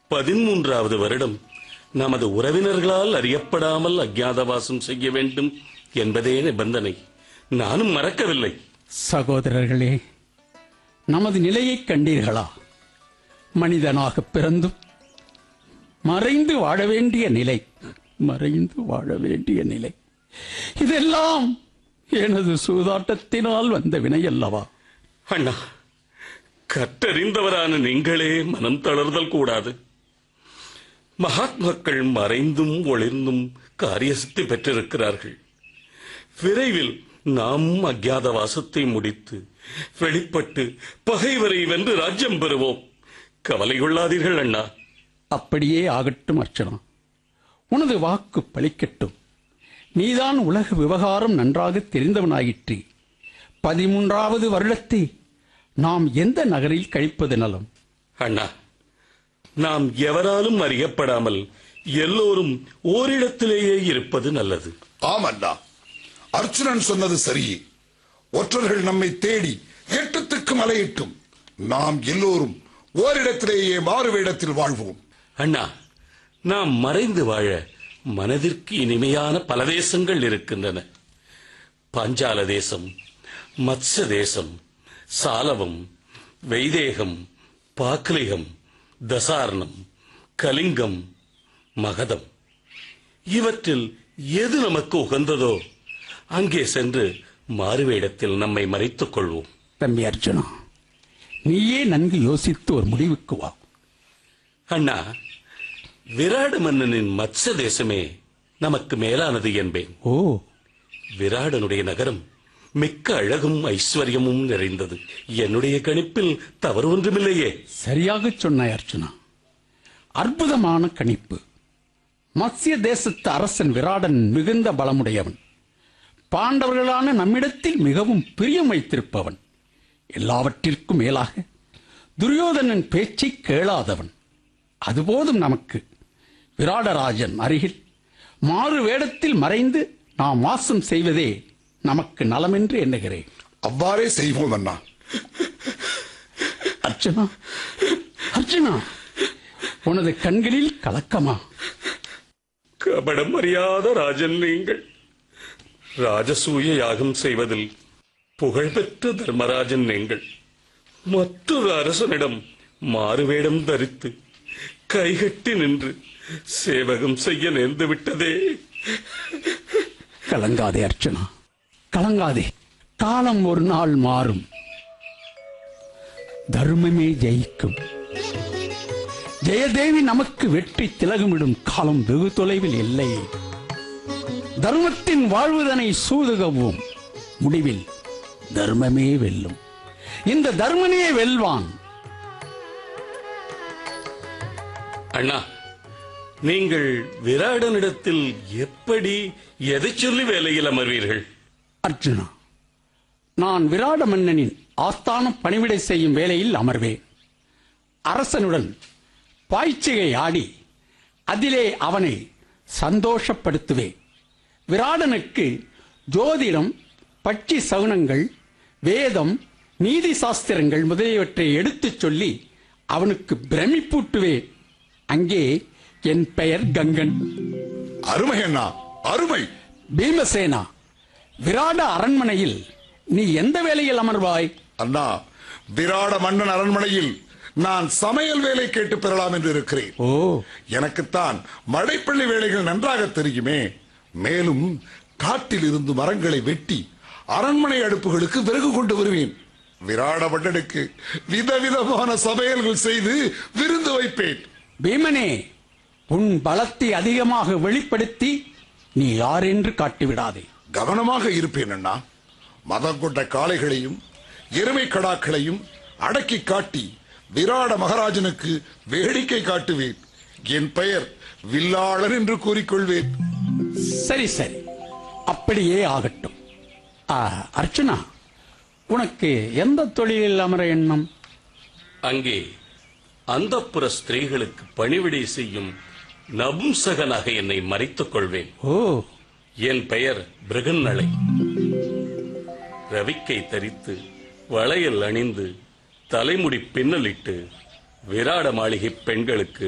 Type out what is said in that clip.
பதிமூன்றாவது வருடம் நமது உறவினர்களால் அறியப்படாமல் அஜ்ஞாதவாசம் செய்ய வேண்டும் என்பதே நிபந்தனை நானும் மறக்கவில்லை சகோதரர்களே நமது நிலையைக் கண்டீர்களா மனிதனாக பிறந்தும் மறைந்து வாழ வேண்டிய நிலை மறைந்து வாழ வேண்டிய நிலை இதெல்லாம் எனது சூதாட்டத்தினால் வந்த வினை அல்லவா அண்ணா கற்றறிந்தவரான நீங்களே மனம் தளர்தல் கூடாது மகாத்மாக்கள் மறைந்தும் ஒளிர்ந்தும் காரியசித்தி பெற்றிருக்கிறார்கள் விரைவில் நாமும் அஜ்ஞாத வாசத்தை முடித்து வெளிப்பட்டு பகைவரை வென்று ராஜ்யம் பெறுவோம் கவலை கொள்ளாதீர்கள் அண்ணா அப்படியே ஆகட்டும் அர்ச்சனா உனது வாக்கு பலிக்கட்டும் நீதான் உலக விவகாரம் நன்றாக தெரிந்தவனாயிற்று பதிமூன்றாவது வருடத்தை நாம் எந்த நகரில் கழிப்பது நலம் அண்ணா நாம் எவராலும் அறியப்படாமல் எல்லோரும் ஓரிடத்திலேயே இருப்பது நல்லது ஆமண்ணா அர்ச்சுனன் சொன்னது சரியே ஒற்றர்கள் நம்மை தேடி எட்டத்துக்கும் அலையிட்டும் நாம் எல்லோரும் ஓரிடத்திலேயே மாறு வேடத்தில் வாழ்வோம் அண்ணா நாம் மறைந்து வாழ மனதிற்கு இனிமையான பல தேசங்கள் இருக்கின்றன பாஞ்சால தேசம் மத்ச தேசம் சாலவம் வைதேகம் பாக்லிகம் தசார்ணம் கலிங்கம் மகதம் இவற்றில் எது நமக்கு உகந்ததோ அங்கே சென்று மாறுவேடத்தில் நம்மை மறைத்துக் கொள்வோம் தம்பி அர்ஜுனா நீயே நன்கு யோசித்து ஒரு முடிவுக்கு வா அண்ணா விராட மன்னனின் மத்ச தேசமே நமக்கு மேலானது என்பேன் ஓ விராடனுடைய நகரம் மிக்க அழகும் ஐஸ்வர்யமும் நிறைந்தது என்னுடைய கணிப்பில் தவறு ஒன்றுமில்லையே சரியாகச் சொன்னாய் அர்ஜுனா அற்புதமான கணிப்பு மத்ய தேசத்து அரசன் விராடன் மிகுந்த பலமுடையவன் பாண்டவர்களான நம்மிடத்தில் மிகவும் பிரியம் வைத்திருப்பவன் எல்லாவற்றிற்கும் மேலாக துரியோதனன் பேச்சை கேளாதவன் அதுபோதும் நமக்கு விராடராஜன் அருகில் மாறு வேடத்தில் மறைந்து நாம் வாசம் செய்வதே நமக்கு நலமென்று எண்ணுகிறேன் அவ்வாறே செய்வோம் அண்ணா அர்ச்சனா அர்ச்சனா உனது கண்களில் கலக்கமா கபடம் அறியாத ராஜன் நீங்கள் ராஜசூய யாகம் செய்வதில் புகழ்பெற்ற தர்மராஜன் நீங்கள் மற்றொரு அரசனிடம் மாறுவேடம் தரித்து கைகட்டி நின்று சேவகம் செய்ய நேர்ந்து விட்டதே கலங்காதே அர்ச்சனா கலங்காதே காலம் ஒரு நாள் மாறும் தர்மமே ஜெயிக்கும் ஜெயதேவி நமக்கு வெற்றி திலகமிடும் காலம் வெகு தொலைவில் இல்லை தர்மத்தின் வாழ்வுதனை சூதுகவும் முடிவில் தர்மமே வெல்லும் இந்த தர்மனே வெல்வான் அண்ணா நீங்கள் விராடனிடத்தில் எப்படி எதை சொல்லி வேலையில் அமர்வீர்கள் அர்ஜுனா நான் விராட மன்னனின் ஆஸ்தானம் பணிவிடை செய்யும் வேளையில் அமர்வேன் அரசனுடன் பாய்ச்சிகை ஆடி அதிலே அவனை சந்தோஷப்படுத்துவேன் விராடனுக்கு ஜோதிடம் பட்சி சகுனங்கள் வேதம் நீதி சாஸ்திரங்கள் முதலியவற்றை எடுத்துச் சொல்லி அவனுக்கு பிரமிப்பூட்டுவேன் அங்கே என் பெயர் கங்கன் அருமை அண்ணா அருமை பீமசேனா விராட அரண்மனையில் நீ எந்த வேலையில் அமர்வாய் அண்ணா விராட மன்னன் அரண்மனையில் நான் சமையல் வேலை கேட்டு பெறலாம் என்று இருக்கிறேன் ஓ எனக்குத்தான் மழைப்பள்ளி வேலைகள் நன்றாக தெரியுமே மேலும் காட்டில் இருந்து மரங்களை வெட்டி அரண்மனை அடுப்புகளுக்கு விறகு கொண்டு வருவேன் விராட மன்னனுக்கு விதவிதமான சமையல்கள் செய்து விருந்து வைப்பேன் பீமனே உன் பலத்தை அதிகமாக வெளிப்படுத்தி நீ யார் என்று காட்டிவிடாதே கவனமாக இருப்பேன் அண்ணா மதம் கொண்ட காளைகளையும் எருமை கடாக்களையும் அடக்கி காட்டி விராட மகாராஜனுக்கு வேடிக்கை காட்டுவேன் என் பெயர் வில்லாளன் என்று கூறிக்கொள்வேன் சரி சரி அப்படியே ஆகட்டும் ஆ, அர்ச்சனா உனக்கு எந்த தொழிலில் அமர எண்ணம் அங்கே அந்தப்புற ஸ்திரீகளுக்கு பணிவிடை செய்யும் நபும்சகனாக என்னை மறைத்துக் கொள்வேன் ஓ என் பெயர் பிருகன்னலை ரவிக்கை தரித்து வளையல் அணிந்து தலைமுடி பின்னலிட்டு விராட மாளிகை பெண்களுக்கு